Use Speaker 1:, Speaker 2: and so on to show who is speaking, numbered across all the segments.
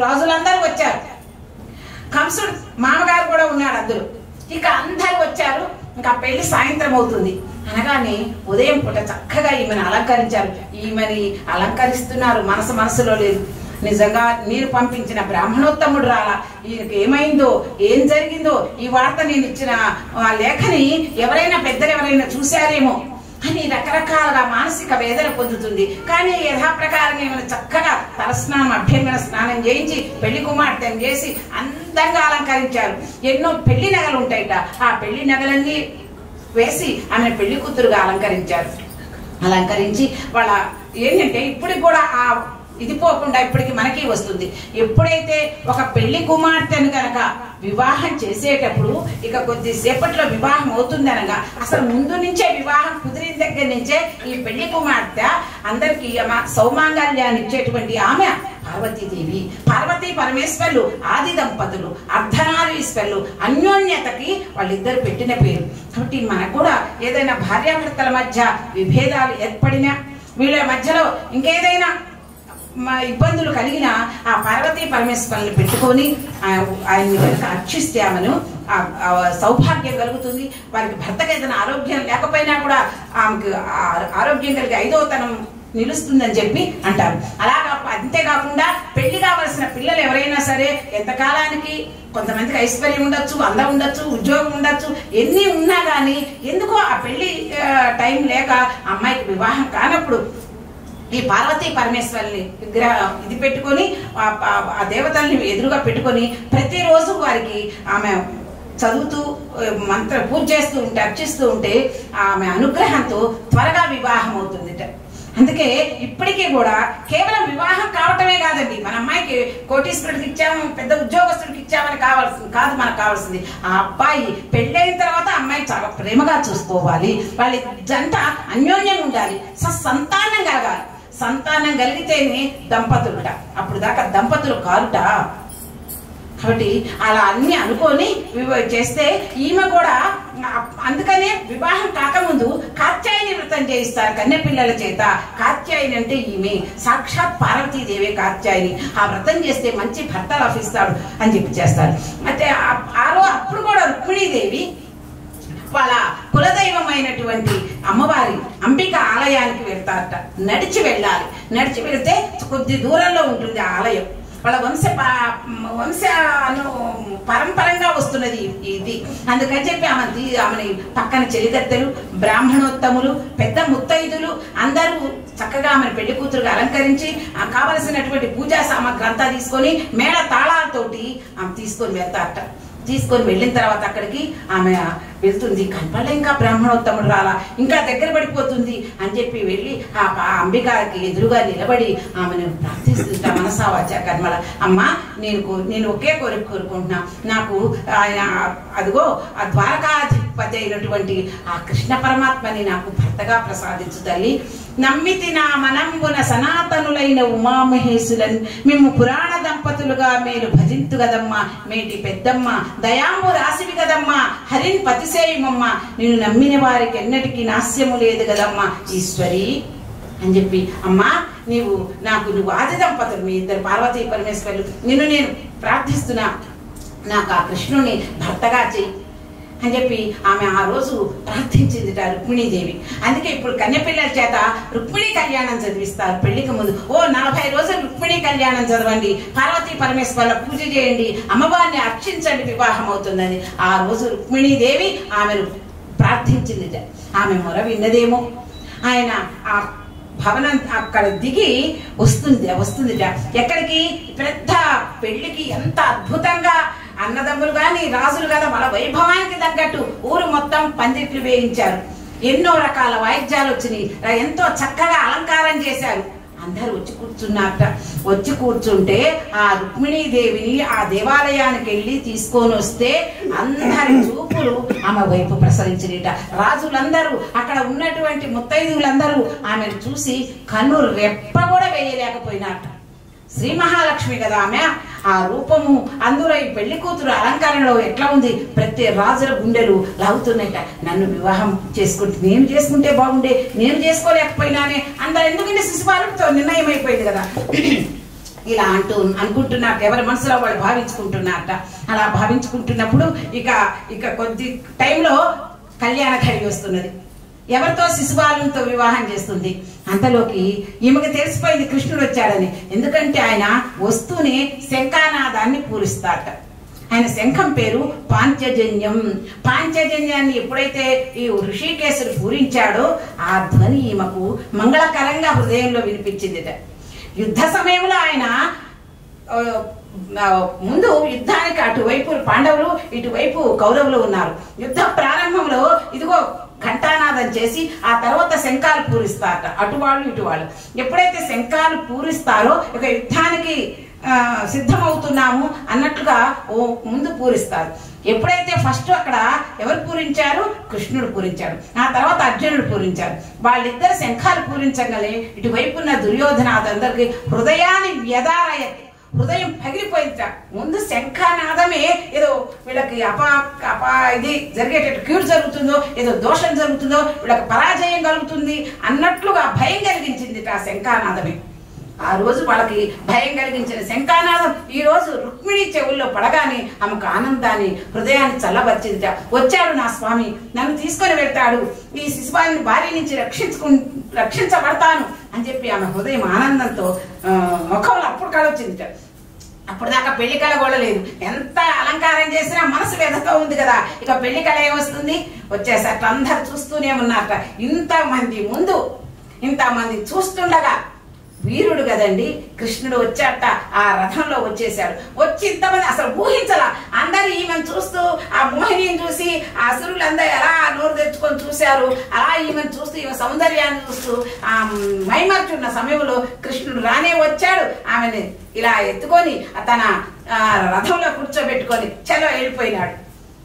Speaker 1: రాజులందరూ వచ్చారు కంసుడు మామగారు కూడా ఉన్నాడు అందులో ఇక అందరూ వచ్చారు ఇంకా పెళ్లి సాయంత్రం అవుతుంది అనగానే ఉదయం పూట చక్కగా ఈమెను అలంకరించారు ఈమెని అలంకరిస్తున్నారు మనసు మనసులో లేదు నిజంగా నేను పంపించిన బ్రాహ్మణోత్తముడు రాలా ఈయనకి ఏమైందో ఏం జరిగిందో ఈ వార్త నేను ఇచ్చిన ఆ లేఖని ఎవరైనా పెద్దలు ఎవరైనా చూశారేమో అని రకరకాలుగా మానసిక వేదన పొందుతుంది కానీ యథాప్రకారం ఈమెను చక్కగా తలస్నానం అభ్యంగన స్నానం చేయించి పెళ్లి కుమార్తెను చేసి అందంగా అలంకరించారు ఎన్నో పెళ్లి నగలు ఉంటాయిట ఆ పెళ్లి నగలన్నీ వేసి ఆమె పెళ్లి కూతురుగా అలంకరించారు అలంకరించి వాళ్ళ ఏంటంటే ఇప్పటికి కూడా ఆ ఇది పోకుండా ఇప్పటికి మనకి వస్తుంది ఎప్పుడైతే ఒక పెళ్లి కుమార్తెను గనక వివాహం చేసేటప్పుడు ఇక కొద్దిసేపట్లో వివాహం అవుతుందనగా అసలు ముందు నుంచే వివాహం కుదిరిన దగ్గర నుంచే ఈ పెళ్లి కుమార్తె అందరికి సౌమాంగల్యాన్ని ఇచ్చేటువంటి ఆమె పార్వతీదేవి పార్వతీ పరమేశ్వర్లు ఆది దంపతులు అర్ధనారీశ్వర్లు అన్యోన్యతకి వాళ్ళిద్దరు పెట్టిన పేరు కాబట్టి మనకు కూడా ఏదైనా భార్యాభర్తల మధ్య విభేదాలు ఏర్పడినా వీళ్ళ మధ్యలో ఇంకేదైనా మా ఇబ్బందులు కలిగిన ఆ పార్వతీ పరమేశ్వరుని పెట్టుకొని ఆ- ఆయన్ని కనుక అర్చిస్తే ఆమెను ఆ- ఆ సౌభాగ్యం కలుగుతుంది వారికి భర్తకి ఏదైనా ఆరోగ్యం లేకపోయినా కూడా ఆమెకు ఆ- ఆరోగ్యం కలిగి ఐదవతనం నిలుస్తుందని చెప్పి అంటారు అలాగా అంతేకాకుండా పెళ్లి కావలసిన పిల్లలు ఎవరైనా సరే ఎంతకాలానికి కొంతమందికి ఐశ్వర్యం ఉండొచ్చు అందం ఉండొచ్చు ఉద్యోగం ఉండొచ్చు ఎన్ని ఉన్నా కానీ ఎందుకో ఆ పెళ్లి ఆ, టైం లేక అమ్మాయికి వివాహం కానప్పుడు ఈ పార్వతీ పరమేశ్వరుని విగ్రహ ఇది పెట్టుకొని ఆ- ఆ- ఆ దేవతల్ని ఎదురుగా పెట్టుకొని ప్రతిరోజు వారికి ఆమె చదువుతూ ఆ, మంత్ర పూజ చేస్తూ ఉంటే అర్చిస్తూ ఉంటే ఆమె అనుగ్రహంతో త్వరగా వివాహం అవుతుందిట అందుకే ఇప్పటికీ కూడా కేవలం వివాహం కావటమే కాదండి మన అమ్మాయికి కోటీశ్వరుడికి ఇచ్చాము పెద్ద ఉద్యోగస్తుడికి ఇచ్చామని కావాల్సింది కాదు మనకు కావాల్సింది ఆ అబ్బాయి పెళ్ళైన తర్వాత అమ్మాయి చాలా ప్రేమగా చూసుకోవాలి వాళ్ళ జంట అన్యోన్యంగా ఉండాలి సంతానం కలగాలి సంతానం కలిగితేనే దంపతులుట అప్పుడు దాకా దంపతులు కారుట కాబట్టి అలా అన్ని అనుకొని వివ- చేస్తే ఈమె కూడా ఆ- అందుకనే వివాహం కాకముందు కాత్యాయని వ్రతం చేయిస్తారు కన్య పిల్లల చేత కాత్యాయని అంటే ఈమె సాక్షాత్ పార్వతీదేవి కాత్యాయని ఆ వ్రతం చేస్తే మంచి భర్త లభిస్తాడు అని చెప్పి చేస్తారు అయితే ఆ- ఆ రో అప్పుడు కూడా రుక్మిణీదేవి వాళ్ళ కులదైవమైనటువంటి అమ్మవారి అంబిక ఆలయానికి వెళ్తారట నడిచి వెళ్ళాలి నడిచి వెళితే కొద్ది దూరంలో ఉంటుంది ఆ ఆలయం వాళ్ళ వంశ ప- వంశ అను పరంపరంగా వస్తున్నది ఇది అందుకని చెప్పి ఆమె తీ- ఆమెని పక్కన చెలిగత్తెలు బ్రాహ్మణోత్తములు పెద్ద ముత్తైదులు అందరూ చక్కగా ఆమెను పెళ్లి కూతురుగా అలంకరించి ఆ కావలసినటువంటి పూజా సామాగ్రి అంతా తీసుకొని మేళ తాళాలతోటి ఆమె తీసుకొని వెళ్తారట తీసుకొని వెళ్ళిన తర్వాత అక్కడికి ఆమె వెళ్తుంది కనపడలే ఇంకా బ్రాహ్మణోత్తముడు రాలా ఇంకా దగ్గర పడిపోతుంది అని చెప్పి వెళ్ళి ఆ ప- అంబికాకి ఎదురుగా నిలబడి ఆమెను ప్రార్థిస్తుంటా మనసా వాచా కర్మల అమ్మా నేను కో- నేను ఒకే కోరిక కోరుకుంటున్నా నాకు ఆయన అదిగో ఆ ద్వారకాధిపతి అయినటువంటి ఆ కృష్ణ పరమాత్మని నాకు భర్తగా ప్రసాదించు తల్లి నమ్మితి నా మనంబున సనాతనులైన ఉమామహేశులను మేము పురాణ దంపతులుగా మీరు భజింతు గదమ్మా మేటి పెద్దమ్మ దయాంబు రాసివి గదమ్మా హరిన్ పతిసేయమమ్మ నేను నమ్మిన వారికి ఎన్నటికీ నాస్యము లేదు గదమ్మా ఈశ్వరి అని చెప్పి అమ్మా నీవు నాకు నువ్వు ఆది దంపతులు మీ ఇద్దరు పార్వతీ పరమేశ్వరులు నిన్ను నేను ప్రార్థిస్తున్నా నాకు ఆ కృష్ణుని భర్తగా చెయ్యి అని చెప్పి ఆమె ఆ రోజు ప్రార్థించిందిట రుక్మిణీదేవి అందుకే ఇప్పుడు కన్యపిల్లల చేత రుక్మిణి కళ్యాణం చదివిస్తారు పెళ్లికి ముందు ఓ నలభై రోజులు రుక్మిణి కళ్యాణం చదవండి పార్వతీ పరమేశ్వరుల పూజ చేయండి అమ్మవారిని అర్చించండి వివాహం అవుతుందని ఆ రోజు రుక్మిణీదేవి ఆమెను ప్రార్థించిందిట ఆమె మొర విన్నదేమో ఆయన ఆ భవనం అక్కడ దిగి వస్తుంది వస్తుందిట ఎక్కడికి పెద్ద పెళ్లికి ఎంత అద్భుతంగా అన్నదమ్ములు గాని రాజులు కదా వాళ్ళ వైభవానికి తగ్గట్టు ఊరు మొత్తం పందిట్లు వేయించారు ఎన్నో రకాల వాయిద్యాలు వచ్చినాయి ఎంతో చక్కగా అలంకారం చేశారు అందరూ వచ్చి కూర్చున్నారట వచ్చి కూర్చుంటే ఆ రుక్మిణీదేవిని ఆ దేవాలయానికి వెళ్ళి తీసుకొని వస్తే అందరి చూపులు ఆమె వైపు ప్రసరించినట రాజులందరూ అక్కడ ఉన్నటువంటి ముత్తైదువులందరూ ఆమెను చూసి కన్ను రెప్ప కూడా వేయలేకపోయినారట శ్రీ మహాలక్ష్మి కదా ఆమె ఆ రూపము అందులో ఈ పెళ్లి కూతురు అలంకరణలో ఎట్లా ఉంది ప్రతి రాజుల గుండెలు లాగుతున్నాయిట నన్ను వివాహం చేసుకుంటే నేను చేసుకుంటే బాగుండే నేను చేసుకోలేకపోయినానే అందరు ఎందుకంటే శిశుపాలుడితో నిర్ణయం అయిపోయింది కదా ఇలా అంటూ అనుకుంటున్నారు ఎవరి మనసులో వాళ్ళు భావించుకుంటున్నారట అలా భావించుకుంటున్నప్పుడు ఇక ఇక కొద్ది టైంలో కళ్యాణ ఖడి వస్తున్నది ఎవరితో శిశుబాలంతో వివాహం చేస్తుంది అంతలోకి ఈమెకు తెలిసిపోయింది కృష్ణుడు వచ్చాడని ఎందుకంటే ఆయన వస్తూనే శంఖానాదాన్ని పూరిస్తారట ఆయన శంఖం పేరు పాంచజన్యం పాంచజన్యాన్ని ఎప్పుడైతే ఈ ఋషికేశుడు పూరించాడో ఆ ధ్వని ఈమెకు మంగళకరంగా హృదయంలో వినిపించిందిట యుద్ధ సమయంలో ఆయన ఆ, ఆ, ముందు యుద్ధానికి అటువైపు పాండవులు ఇటువైపు కౌరవులు ఉన్నారు యుద్ధ ప్రారంభంలో ఇదిగో ఘంటానాదం చేసి ఆ తర్వాత శంఖాలు పూరిస్తారట అటు వాళ్ళు ఇటు వాళ్ళు ఎప్పుడైతే శంఖాలు పూరిస్తారో ఇక యుద్ధానికి ఆ, సిద్ధమవుతున్నాము అన్నట్లుగా ఓ ముందు పూరిస్తారు ఎప్పుడైతే ఫస్ట్ అక్కడ ఎవరు పూరించారు కృష్ణుడు పూరించాడు ఆ తర్వాత అర్జునుడు పూరించాడు వాళ్ళిద్దరు శంఖాలు పూరించగలే ఇటువైపు ఉన్న దుర్యోధనాథందరికి హృదయాన్ని వ్యధారయ హృదయం పగిలిపోయిందిట ముందు శంఖానాదమే ఏదో వీళ్ళకి అపా అపా ఇది జరిగేటట్టు కీడు జరుగుతుందో ఏదో దోషం జరుగుతుందో వీళ్ళకి పరాజయం కలుగుతుంది అన్నట్లుగా భయం కలిగించింది ఆ శంఖానాదమే ఆ రోజు వాళ్ళకి భయం కలిగించిన శంఖానాదం ఈ రోజు రుక్మిణి చెవుల్లో పడగానే ఆమెకు ఆనందాన్ని హృదయాన్ని చల్లబరిచిందిట వచ్చాడు నా స్వామి నన్ను తీసుకొని వెళ్తాడు ఈ శిశువాన్ని భార్య నుంచి రక్షించుకు రక్షించబడతాను అని చెప్పి ఆమె హృదయం ఆనందంతో ఆ, ముఖంలో అప్పుడు కలొచ్చిందిట అప్పుడు దాకా పెళ్లి కళ కూడా లేదు ఎంత అలంకారం చేసినా మనసు వెదతో ఉంది కదా ఇక పెళ్లి కళ ఏమొస్తుంది వచ్చేసరికి అందరు చూస్తూనే ఉన్నారట ఇంతమంది ముందు ఇంతమంది చూస్తుండగా వీరుడు కదండి కృష్ణుడు వచ్చాట ఆ రథంలో వచ్చేసాడు వచ్చి ఇంతమంది అసలు ఊహించలా అందరు ఈమెను చూస్తూ ఆ మోహినిని చూసి ఆ అసురులందరూ ఎలా నోరు తెచ్చుకొని చూశారు అలా ఈమెను చూస్తూ ఈమె సౌందర్యాన్ని చూస్తూ ఆ మైమర్చున్న సమయంలో కృష్ణుడు రానే వచ్చాడు ఆమెని ఇలా ఎత్తుకొని తన ఆ, రథంలో కూర్చోబెట్టుకొని చలో వెళ్ళిపోయినాడు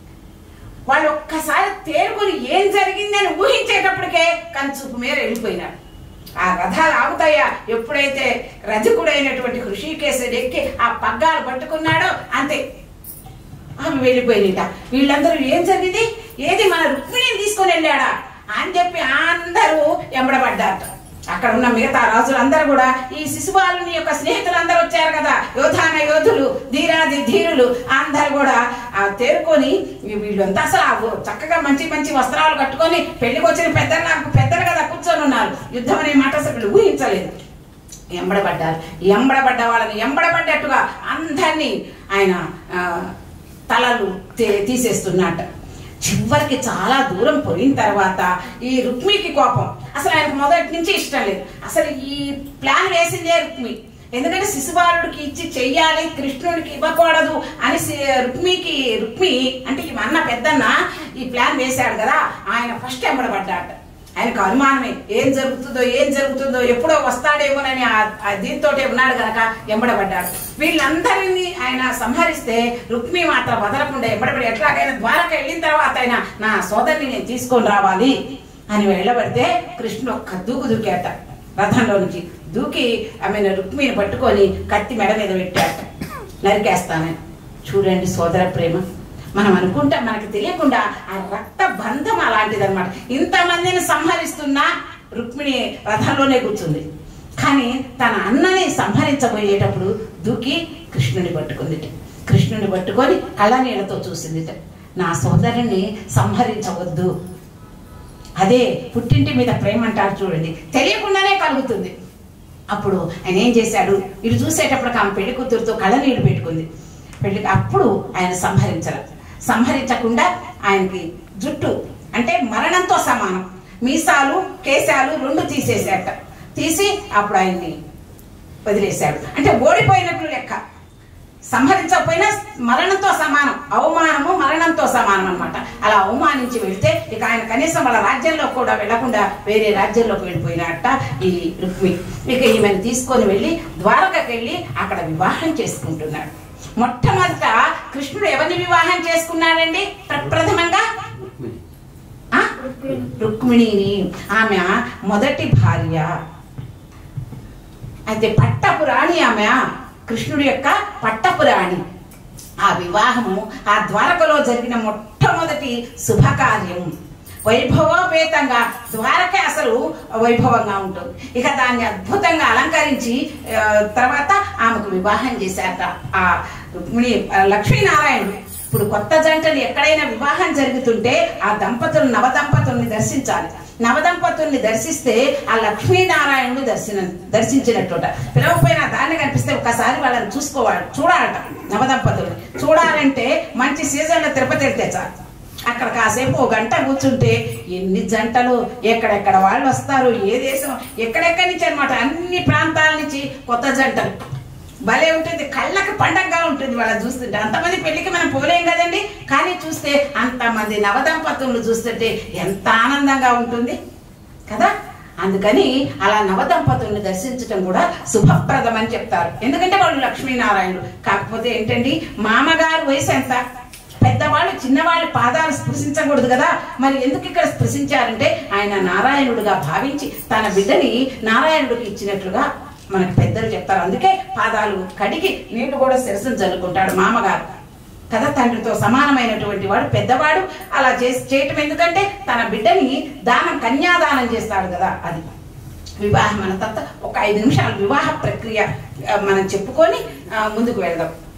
Speaker 1: వాళ్ళు ఒక్కసారి తేరుకొని ఏం జరిగిందని ఊహించేటప్పటికే కనుచూపు మేర వెళ్ళిపోయినాడు ఆ రథాలు ఆగుతాయా ఎప్పుడైతే రథకుడైనటువంటి హృషికేశుడు ఎక్కి ఆ పగ్గాలు పట్టుకున్నాడో అంతే ఆమె వెళ్ళిపోయినట వీళ్ళందరూ ఏం జరిగింది ఏది మన రుక్మిణిని తీసుకొని వెళ్ళాడా అని చెప్పి అందరూ ఎంబడబడ్డారట అక్కడ ఉన్న మిగతా రాజులందరూ కూడా ఈ శిశుపాలుని యొక్క స్నేహితులందరూ వచ్చారు కదా యోధాన యోధులు ధీరాది ధీరులు అందరు కూడా ఆ తేరుకొని ఈ వీళ్ళంతా అసలు ఆ ఓ చక్కగా మంచి మంచి వస్త్రాలు కట్టుకొని పెళ్లికి వచ్చిన పెద్దలు నాకు పెద్దలు కదా కూర్చొని ఉన్నారు యుద్ధం అనే మాట అసలు వీళ్ళు ఊహించలేదు ఎంబడబడ్డారు ఎంబడబడ్డ వాళ్ళని ఎంబడబడ్డట్టుగా అందరినీ ఆయన ఆ, తలలు తీ- తీసేస్తున్నట్ట చివరికి చాలా దూరం పోయిన తర్వాత ఈ రుక్మికి కోపం అసలు ఆయనకు మొదటి నుంచి ఇష్టం లేదు అసలు ఈ ప్లాన్ వేసిందే రుక్మి ఎందుకంటే శిశుబాలుడికి ఇచ్చి చెయ్యాలి కృష్ణుడికి ఇవ్వకూడదు అని సి- రుక్మికి రుక్మి అంటే ఈ అన్న పెద్దన్న ఈ ప్లాన్ వేశాడు కదా ఆయన ఫస్ట్ ఎంబడబడ్డాడు ఆయనకు అనుమానమే ఏం జరుగుతుందో ఏం జరుగుతుందో ఎప్పుడో వస్తాడేమోనని ఆ- ఆ దీంతో ఉన్నాడు గనక ఎంబడబడ్డాడు వీళ్ళందరినీ ఆయన సంహరిస్తే రుక్మి మాత్రం వదలకుండా ఎంబడబడి ఎట్లాగైనా ద్వారక వెళ్ళిన తర్వాత ఆయన నా సోదరిని నేను తీసుకొని రావాలి అని వెళ్ళబడితే కృష్ణుడు ఒక్క దూకు దూకేట రథంలో నుంచి దూకి ఆమెను రుక్మిని పట్టుకొని కత్తి మెడ మీద పెట్టాట నరికేస్తానని చూడండి సోదర ప్రేమ మనం అనుకుంటాం మనకు తెలియకుండా ఆ రక్త బంధం అలాంటిది అనమాట ఇంతమందిని సంహరిస్తున్నా రుక్మిణి రథంలోనే కూర్చుంది కానీ తన అన్నని సంహరించబోయేటప్పుడు దూకి కృష్ణుని పట్టుకుందిట కృష్ణుని పట్టుకొని కళ్ళనీళ్లతో చూసిందిట నా సోదరుని సంహరించవద్దు అదే పుట్టింటి మీద ప్రేమ అంటారు చూడండి తెలియకుండానే కలుగుతుంది అప్పుడు ఆయన ఏం చేశాడు ఇటు చూసేటప్పుడు ఆమె పెళ్లి కూతురుతో కళ్ళనీళ్ళు పెట్టుకుంది పెళ్లికి అప్పుడు ఆయన సంహరించర సంహరించకుండా ఆయనకి జుట్టు అంటే మరణంతో సమానం మీసాలు కేశాలు రెండు తీసేశాట తీసి అప్పుడు ఆయన్ని వదిలేశాడు అంటే ఓడిపోయినట్లు లెక్క సంహరించకపోయినా మరణంతో సమానం అవమానము మరణంతో సమానం అన్నమాట అలా అవమానించి వెళ్తే ఇక ఆయన కనీసం వాళ్ళ రాజ్యంలో కూడా వెళ్లకుండా వేరే రాజ్యంలోకి వెళ్ళిపోయినట్ట ఈ రుక్మి ఇక ఈమెను తీసుకొని వెళ్ళి ద్వారకకి వెళ్ళి అక్కడ వివాహం చేసుకుంటున్నాడు మొట్టమొదట కృష్ణుడు ఎవరిని వివాహం చేసుకున్నాడండి ప్రప్రథమంగా ఆ? రుక్మిణిని ఆమె మొదటి భార్య అయితే పట్టపు రాణి ఆమె కృష్ణుడి యొక్క పట్టపు రాణి ఆ వివాహము ఆ ద్వారకలో జరిగిన మొట్టమొదటి శుభకార్యం వైభవోపేతంగా ద్వారకే అసలు వైభవంగా ఉంటుంది ఇక దాన్ని అద్భుతంగా అలంకరించి ఆ, తర్వాత ఆమెకు వివాహం చేశారట ఆ రుక్మిణి ఆ, లక్ష్మీనారాయణుడు ఇప్పుడు కొత్త జంటలు ఎక్కడైనా వివాహం జరుగుతుంటే ఆ దంపతులు నవదంపతుల్ని దర్శించాలి నవదంపతుల్ని దర్శిస్తే ఆ లక్ష్మీనారాయణుడు దర్శనం దర్శించినట్టుట పిలవకపోయినా దాన్ని కనిపిస్తే ఒకసారి వాళ్ళని చూసుకోవాలి చూడాలట నవదంపతుల్ని చూడాలంటే మంచి సీజన్లో తిరుపతి వెళ్తే చాలు అక్కడ కాసేపు ఒక గంట కూర్చుంటే ఎన్ని జంటలు ఎక్కడెక్కడ వాళ్ళు వస్తారు ఏ దేశం ఎక్కడెక్కడి నుంచి అనమాట అన్ని ప్రాంతాల నుంచి కొత్త జంటలు భలే ఉంటుంది కళ్ళకి పండగగా ఉంటుంది వాళ్ళని చూస్తుంటే అంతమంది పెళ్లికి మనం పోలేం కదండి కానీ చూస్తే అంతమంది నవదంపతులను చూస్తుంటే ఎంత ఆనందంగా ఉంటుంది కదా అందుకని అలా నవదంపతుల్ని దర్శించడం కూడా శుభప్రదం అని చెప్తారు ఎందుకంటే వాళ్ళు లక్ష్మీనారాయణుడు కాకపోతే ఏంటండి మామగారు వయసు ఎంత పెద్దవాళ్ళు చిన్నవాళ్ళ పాదాలు స్పృశించకూడదు కదా మరి ఎందుకు ఇక్కడ స్పృశించారంటే ఆయన నారాయణుడుగా భావించి తన బిడ్డని నారాయణుడికి ఇచ్చినట్లుగా మనకి పెద్దలు చెప్తారు అందుకే పాదాలు కడిగి నీళ్లు కూడా శిరస్సును జల్లుకుంటాడు మామగారు కదా తండ్రితో సమానమైనటువంటి వాడు పెద్దవాడు అలా చేసి చేయటం ఎందుకంటే తన బిడ్డని దానం కన్యాదానం చేస్తాడు కదా అది వివాహం అన్న తర్వాత ఒక ఐదు నిమిషాలు వివాహ ప్రక్రియ ఆ, మనం చెప్పుకొని ఆ, ముందుకు వెళ్దాం